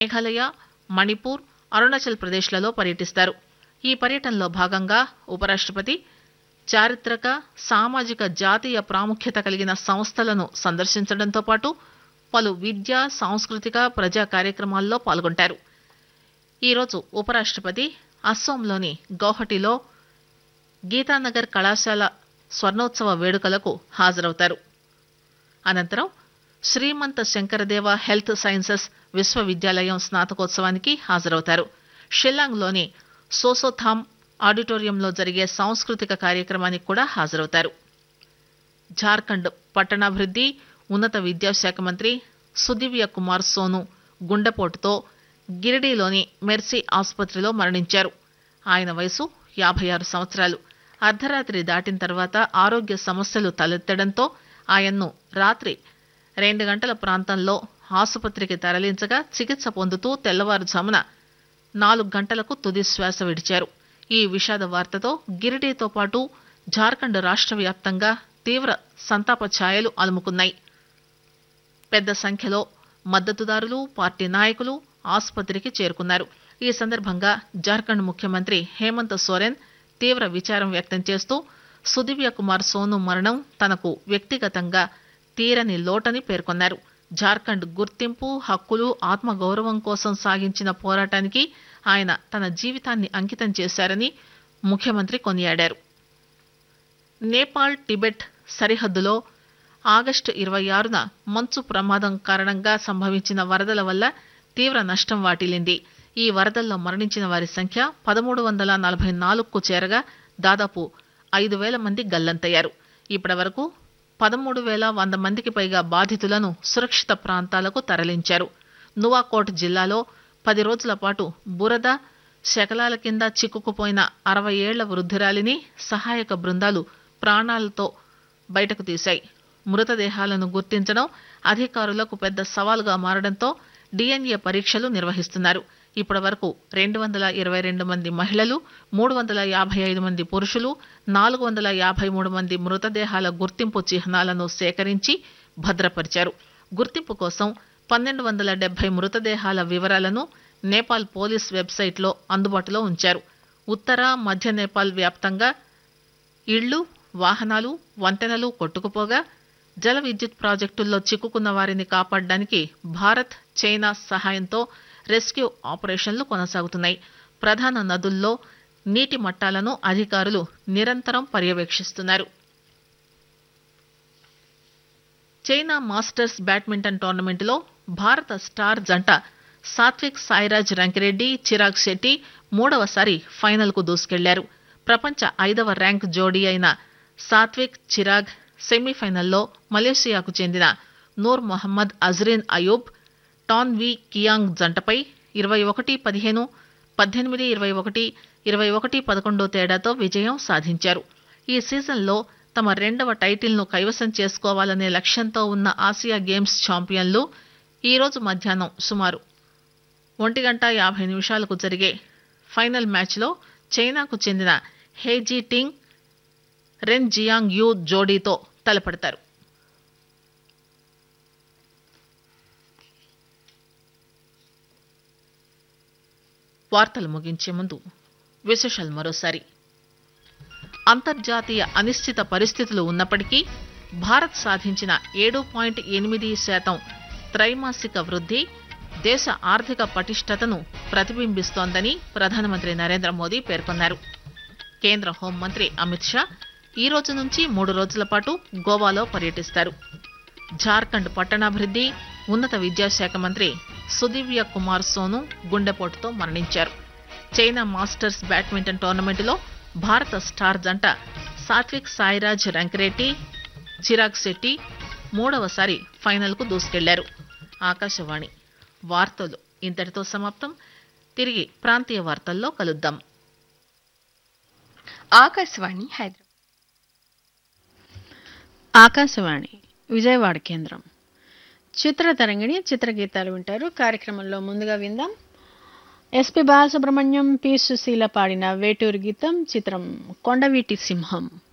మేఘాలయ మణిపూర్ అరుణాచల్ ప్రదేశ్లలో పర్యటిస్తారు ఈ పర్యటనలో భాగంగా ఉపరాష్టపతి చారిత్రక సామాజిక జాతీయ ప్రాముఖ్యత కలిగిన సంస్థలను సందర్శించడంతో పాటు పలు విద్యా సాంస్కృతిక ప్రజా కార్యక్రమాల్లో పాల్గొంటారు ఈరోజు ఉపరాష్టపతి అస్సోంలోని గౌహటిలో గీతానగర్ కళాశాల స్వర్ణోత్సవ వేడుకలకు హాజరవుతారు అనంతరం శ్రీమంత శంకరదేవ హెల్త్ సైన్సెస్ విశ్వవిద్యాలయం స్నాతకోత్సవానికి హాజరవుతారు షిల్లాంగ్లోని సోసోథామ్ ఆడిటోరియంలో జరిగే సాంస్కృతిక కార్యక్రమానికి కూడా హాజరవుతారు జార్ఖండ్ పట్టణాభివృద్ది ఉన్నత విద్యాశాఖ మంత్రి సుదివ్య కుమార్ సోను గుండెపోటుతో గిరిడీలోని మెర్సీ ఆసుపత్రిలో మరణించారు ఆయన వయసు యాభై ఆరు సంవత్సరాలు అర్ధరాత్రి దాటిన తర్వాత ఆరోగ్య సమస్యలు తలెత్తడంతో ఆయన్ను రాత్రి రెండు గంటల ప్రాంతంలో ఆసుపత్రికి తరలించగా చికిత్స పొందుతూ తెల్లవారుజామున నాలుగు గంటలకు తుది శ్వాస విడిచారు ఈ విషాద వార్తతో గిరిడీతో పాటు జార్ఖండ్ రాష్ట్ర వ్యాప్తంగా తీవ్ర సంతాప ఛాయలు అలుముకున్నాయి పెద్ద సంఖ్యలో మద్దతుదారులు పార్టీ నాయకులు ఆసుపత్రికి చేరుకున్నారు ఈ సందర్భంగా జార్ఖండ్ ముఖ్యమంత్రి హేమంత్ సోరెన్ తీవ్ర విచారం వ్యక్తం చేస్తూ సుదివ్య కుమార్ సోను మరణం తనకు వ్యక్తిగతంగా తీరని లోటని పేర్కొన్నారు జార్ఖండ్ గుర్తింపు హక్కులు ఆత్మగౌరవం కోసం సాగించిన పోరాటానికి ఆయన తన జీవితాన్ని అంకితం చేశారని ముఖ్యమంత్రి కొనియాడారు నేపాల్ టిబెట్ సరిహద్దులో ఆగస్టు ఇరవై ఆరున మంచు ప్రమాదం కారణంగా సంభవించిన వరదల వల్ల తీవ్ర నష్టం వాటిల్లింది ఈ వరదల్లో మరణించిన వారి సంఖ్య పదమూడు వందల నలభై నాలుగుకు చేరగా దాదాపు ఐదు వేల మంది గల్లంతయ్యారు ఇప్పటి వరకు పదమూడు వేల వంద మందికి పైగా బాధితులను సురక్షిత ప్రాంతాలకు తరలించారు నువాకోట్ జిల్లాలో పది రోజుల పాటు బురద శకలాల కింద చిక్కుకుపోయిన అరవై ఏళ్ల వృద్ధురాలిని సహాయక బృందాలు ప్రాణాలతో బయటకు తీశాయి మృతదేహాలను గుర్తించడం అధికారులకు పెద్ద సవాలుగా మారడంతో డిఎన్ఏ పరీక్షలు నిర్వహిస్తున్నారు ఇప్పటి వరకు రెండు వందల ఇరవై రెండు మంది మహిళలు మూడు వందల యాభై ఐదు మంది పురుషులు నాలుగు వందల యాభై మూడు మంది మృతదేహాల గుర్తింపు చిహ్నాలను సేకరించి భద్రపరిచారు గుర్తింపు కోసం పన్నెండు వందల డెబ్బై మృతదేహాల వివరాలను నేపాల్ పోలీస్ వెబ్సైట్లో అందుబాటులో ఉంచారు ఉత్తర మధ్య నేపాల్ వ్యాప్తంగా ఇళ్లు వాహనాలు వంతెనలు కొట్టుకుపోగా జల విద్యుత్ ప్రాజెక్టుల్లో చిక్కుకున్న వారిని కాపాడడానికి భారత్ చైనా సహాయంతో రెస్క్యూ ఆపరేషన్లు కొనసాగుతున్నాయి ప్రధాన నదుల్లో నీటి మట్టాలను అధికారులు నిరంతరం పర్యవేక్షిస్తున్నారు చైనా మాస్టర్స్ బ్యాడ్మింటన్ టోర్నమెంట్లో భారత స్టార్ జంట సాత్విక్ సాయిరాజ్ రంకిరెడ్డి చిరాగ్ శెట్టి మూడవసారి ఫైనల్కు దూసుకెళ్లారు ప్రపంచ ఐదవ ర్యాంక్ జోడీ అయిన సాత్విక్ చిరాగ్ సెమీఫైనల్లో మలేషియాకు చెందిన Nur Mohammad Azriin Ayub Tan Wee Kiong జంటపై ఇరవై ఒకటి పదిహేను పద్దెనిమిది ఇరవై ఒకటి ఇరవై ఒకటి పదకొండు తేడాతో విజయం సాధించారు ఈ సీజన్లో తమ రెండవ టైటిల్ను కైవసం చేసుకోవాలనే లక్ష్యంతో ఉన్న ఆసియా గేమ్స్ ఛాంపియన్లు ఈరోజు మధ్యాహ్నం సుమారు ఒంటి గంట యాభై నిమిషాలకు జరిగే ఫైనల్ మ్యాచ్లో చైనాకు చెందిన హేజీ టింగ్ రెన్ జియాంగ్ యూ జోడీతో తలపడతారు వార్తలు ముగించే ముందు విశేషాలు మరోసారి అంతర్జాతీయ అనిశ్చిత పరిస్థితులు ఉన్నప్పటికీ భారత్ సాధించిన ఏడు పాయింట్ ఎనిమిది శాతం త్రైమాసిక వృద్ధి దేశ ఆర్థిక పటిష్టతను ప్రతిబింబిస్తోందని ప్రధానమంత్రి నరేంద్ర మోదీ పేర్కొన్నారు కేంద్ర హోంమంత్రి అమిత్ షా ఈ రోజు నుంచి మూడు రోజుల పాటు గోవాలో పర్యటిస్తారు జార్ఖండ్ పట్టణాభివృద్ది ఉన్నత విద్యాశాఖ మంత్రి సుదివ్య కుమార్ సోను గుండెపోటుతో మరణించారు చైనా మాస్టర్స్ బ్యాడ్మింటన్ టోర్నమెంటులో భారత స్టార్ జంట సాత్విక్ సాయిరాజ్ రంకిరెడ్డి చిరాగ్ శెట్టి మూడవసారి ఫైనల్కు దూసుకెళ్లారు ఆకాశవాణి వార్తలు ఇంతటితో సమాప్తం తిరిగి ప్రాంతీయ వార్తల్లో కలుద్దాం ఆకాశవాణి హైదరాబాద్ ఆకాశవాణి విజయవాడ కేంద్రం చిత్రతరంగిణి చిత్రగీతాలు వింటారు కార్యక్రమంలో ముందుగా విందాం ఎస్పి బాలసుబ్రహ్మణ్యం పి సుశీల పాడిన వేటూరు గీతం చిత్రం కొండవీటి సింహం